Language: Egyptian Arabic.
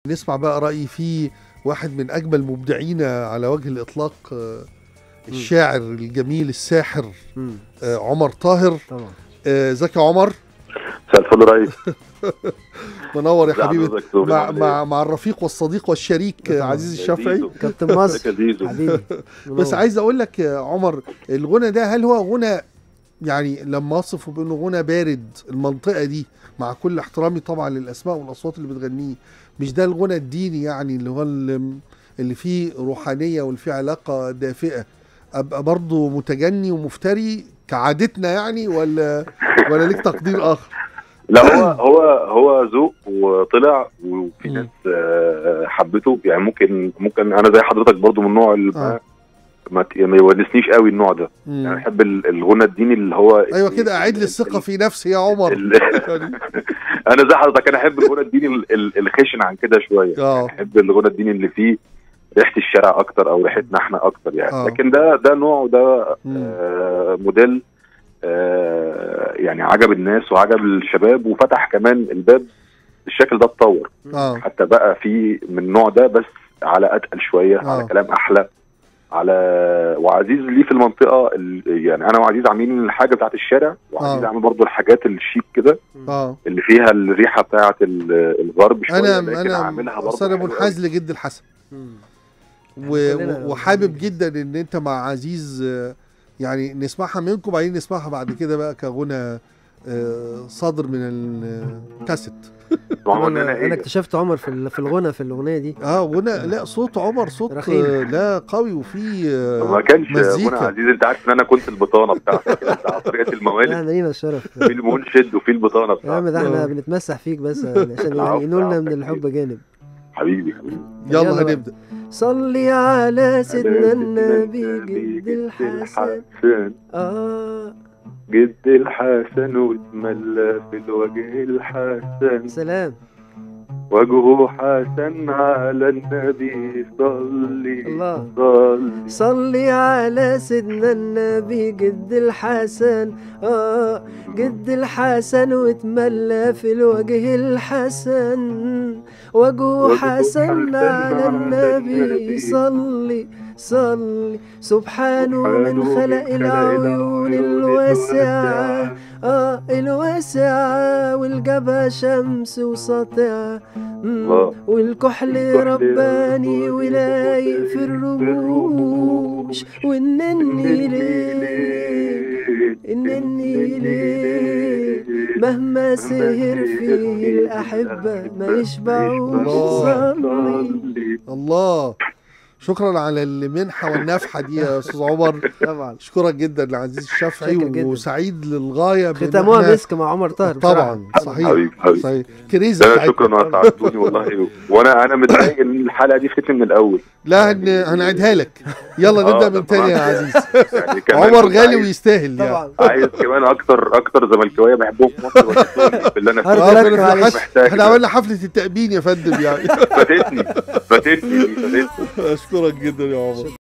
نسمع بقى رأيي في واحد من أجمل مبدعينا على وجه الإطلاق آه، الشاعر الجميل الساحر مم. آه، عمر طاهر طبعا آه، ازيك يا عمر مساء الفل ريس منور يا ازي حبيبي حضرتك دكتور؟ مع, عامل مع, مع الرفيق والصديق والشريك آه، طبعاً. عزيز إيه؟ الشافعي زيزو. كابتن ازيك مصر يا زيزو حبيبي بس منور. عايز أقول لك يا عمر الغنى ده هل هو غنى يعني لما أصفه بأنه غنى بارد المنطقة دي مع كل احترامي طبعا للأسماء والأصوات اللي بتغنيه مش ده الغنى الديني يعني اللي هو اللي اللي فيه روحانية واللي فيه علاقة دافئة أبقى برضه متجني ومفتري كعادتنا يعني ولا ولا ليك تقدير آخر لا هو هو هو ذوق وطلع وفي مم. ناس آه، حبته يعني ممكن ممكن انا زي حضرتك برضو من النوع اللي ما آه. ما ت- ما يونسنيش قوي النوع ده مم. يعني بحب ال- الغنى الديني اللي هو ايوه كده اعيد لي الثقه في نفسي يا عمر ال- يعني انا زي حضرتك انا احب الغنى الديني ال- ال- الخشن عن كده شويه اه احب الغنى الديني اللي فيه ريحه الشارع اكتر او ريحتنا احنا اكتر يعني آه. لكن ده ده نوع وده مم. آه موديل آه يعني عجب الناس وعجب الشباب وفتح كمان الباب بالشكل ده اتطور اه حتى بقى في من النوع ده بس على اتقل شويه آه. على كلام احلى على وعزيز ليه في المنطقه ال- يعني انا وعزيز عاملين الحاجه بتاعت الشارع وعزيز آه. عامل برضو الحاجات الشيك كده اه اللي فيها الريحه بتاعت ال- الغرب شويه انا لكن انا عاملها برضو أصل انا حلو منحاز لجد الحسن مم. و- كلنا و- وحابب منحازين. جدا ان انت مع عزيز آه، يعني نسمعها منكم وبعدين نسمعها بعد كده بقى كغنى آه، صادر من الكاسيت قوي. ما هو انا إننا انا إيه؟ اكتشفت عمر في ال- في الغنى في الاغنيه دي اه غنى لا صوت عمر صوت رخيم. آه، لا قوي وفي ما آه، كانش منى مزيكا عزيز انت عارف ان انا كنت البطانه بتاعتك كده بتاع طريقه الموالد احنا لينا الشرف في المنشد وفي البطانه يا عم ده بتاعتك احنا آه. بنتمسح فيك بس يعني عشان العفو، يعني ينولنا العفو من الحب جانب حبيبي حبيبي يلا يلا بقى. هنبدا صلي على سيدنا النبي جد الحسن الحسن اه جد الحسن واتملى في الوجه الحسن سلام وجهه حسن على النبي صلي الله. صلي صلي على سيدنا النبي جد الحسن اه جد الحسن واتملى في الوجه الحسن وجهه وجهه حسن حسن على على النبي النبي. صلي صلي سبحانه من سبحانه خلق العيون الواسعة اه الواسعة والجبهة شمس وساطعة مم. الله. والكحل الكحل رباني رباني ولايق في الرموش والنني ليه النني ليه مهما سهر فيه الأحبة ما يشبعوش صلي الله شكرا على المنحه والنفحه دي يا استاذ عمر طبعا اشكرك جدا عزيز الشافعي شاكر جدا. وسعيد للغايه بإن ختموها إحنا- مسك مع عمر طاهر بصراحة. طبعا صحيح حبيبي حبيبي صحيح كريزه لا بتاعتنا. شكرا واسعدتوني والله وانا انا متضايق ان الحلقه دي ختم من الاول لا هن... هنعيدها لك يلا آه، نبدا ده من تاني يا طبعاً. عزيز يعني كمان عمر كنت غالي عايز- ويستاهل يعني طبعا عايز كمان اكتر اكتر زملكاويه بحبهم في مصر وحشوني باللي انا هارد فيه آه، لك كنا في معلش. الحش- محتاج احنا ده. عملنا حفله التأبين يا فندم يعني فاتتني فاتتني دي، فاتتني اشكرك جدا يا عمر